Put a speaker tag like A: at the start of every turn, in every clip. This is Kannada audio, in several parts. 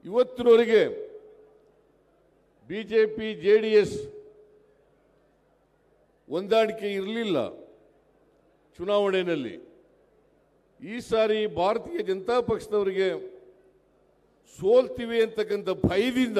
A: ಇವತ್ತಿನವರೆಗೆ ಬಿಜೆಪಿ ಜೆ ಡಿ ಎಸ್ ಹೊಂದಾಣಿಕೆ ಇರಲಿಲ್ಲ ಚುನಾವಣೆಯಲ್ಲಿ ಈ ಸಾರಿ ಭಾರತೀಯ ಜನತಾ ಪಕ್ಷದವರಿಗೆ ಸೋಲ್ತೀವಿ ಅಂತಕ್ಕಂಥ ಭಯದಿಂದ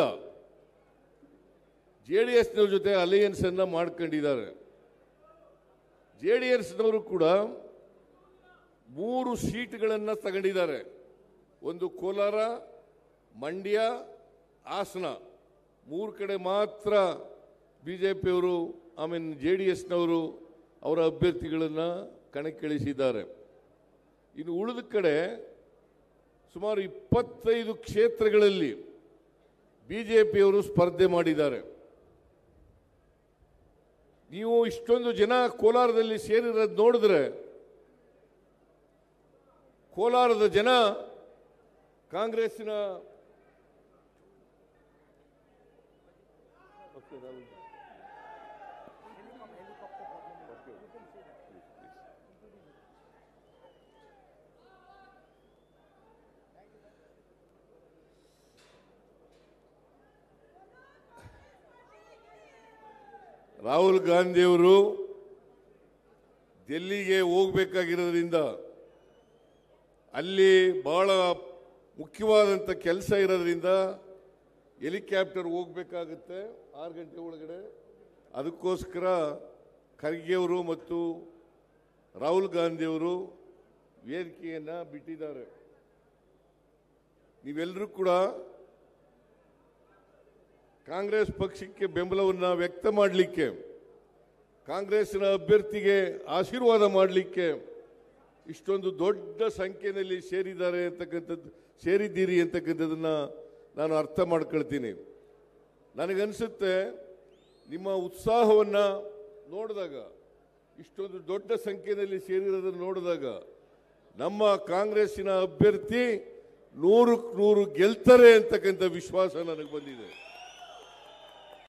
A: ಜೆ ಡಿ ಎಸ್ನವ್ರ ಜೊತೆ ಅಲಯನ್ಸ್ ಅನ್ನ ಮಾಡ್ಕೊಂಡಿದ್ದಾರೆ ಜೆ ಡಿ ಎಸ್ನವರು ಕೂಡ ಮೂರು ಸೀಟ್ಗಳನ್ನು ತಗೊಂಡಿದ್ದಾರೆ ಒಂದು ಕೋಲಾರ ಮಂಡ್ಯ ಹಾಸನ ಮೂರು ಕಡೆ ಮಾತ್ರ ಬಿ ಜೆ ಪಿಯವರು ಆಮೇಲೆ ಜೆ ಡಿ ಎಸ್ನವರು ಅವರ ಅಭ್ಯರ್ಥಿಗಳನ್ನು ಕಣಕ್ಕಿಳಿಸಿದ್ದಾರೆ ಇನ್ನು ಉಳಿದ ಕಡೆ ಸುಮಾರು ಇಪ್ಪತ್ತೈದು ಕ್ಷೇತ್ರಗಳಲ್ಲಿ ಬಿ ಜೆ ಪಿಯವರು ಸ್ಪರ್ಧೆ ಮಾಡಿದ್ದಾರೆ ನೀವು ಇಷ್ಟೊಂದು ಜನ ಕೋಲಾರದಲ್ಲಿ ಸೇರಿರೋದು ನೋಡಿದ್ರೆ ಕೋಲಾರದ ಜನ ಕಾಂಗ್ರೆಸ್ಸಿನ ರಾಹುಲ್ ಗಾಂಧಿಯವರು ಡೆಲ್ಲಿಗೆ ಹೋಗ್ಬೇಕಾಗಿರೋದ್ರಿಂದ ಅಲ್ಲಿ ಬಹಳ ಮುಖ್ಯವಾದಂಥ ಕೆಲಸ ಇರೋದ್ರಿಂದ ಹೆಲಿಕಾಪ್ಟರ್ ಹೋಗ್ಬೇಕಾಗುತ್ತೆ ಆರು ಗಂಟೆ ಒಳಗಡೆ ಅದಕ್ಕೋಸ್ಕರ ಖರ್ಗೆ ಅವರು ಮತ್ತು ರಾಹುಲ್ ಗಾಂಧಿಯವರು ವೇದಿಕೆಯನ್ನು ಬಿಟ್ಟಿದ್ದಾರೆ ನೀವೆಲ್ಲರೂ ಕೂಡ ಕಾಂಗ್ರೆಸ್ ಪಕ್ಷಕ್ಕೆ ಬೆಂಬಲವನ್ನು ವ್ಯಕ್ತ ಮಾಡಲಿಕ್ಕೆ ಕಾಂಗ್ರೆಸ್ಸಿನ ಅಭ್ಯರ್ಥಿಗೆ ಆಶೀರ್ವಾದ ಮಾಡಲಿಕ್ಕೆ ಇಷ್ಟೊಂದು ದೊಡ್ಡ ಸಂಖ್ಯೆಯಲ್ಲಿ ಸೇರಿದ್ದಾರೆ ಅಂತಕ್ಕಂಥದ್ದು ಸೇರಿದ್ದೀರಿ ಅಂತಕ್ಕಂಥದ್ದನ್ನು ನಾನು ಅರ್ಥ ಮಾಡ್ಕೊಳ್ತೀನಿ ನನಗನ್ಸುತ್ತೆ ನಿಮ್ಮ ಉತ್ಸಾಹವನ್ನು ನೋಡಿದಾಗ ಇಷ್ಟೊಂದು ದೊಡ್ಡ ಸಂಖ್ಯೆಯಲ್ಲಿ ಸೇರಿರೋದನ್ನು ನೋಡಿದಾಗ ನಮ್ಮ ಕಾಂಗ್ರೆಸ್ಸಿನ ಅಭ್ಯರ್ಥಿ ನೂರಕ್ಕೆ ನೂರು ಗೆಲ್ತಾರೆ ಅಂತಕ್ಕಂಥ ವಿಶ್ವಾಸ ನನಗೆ ಬಂದಿದೆ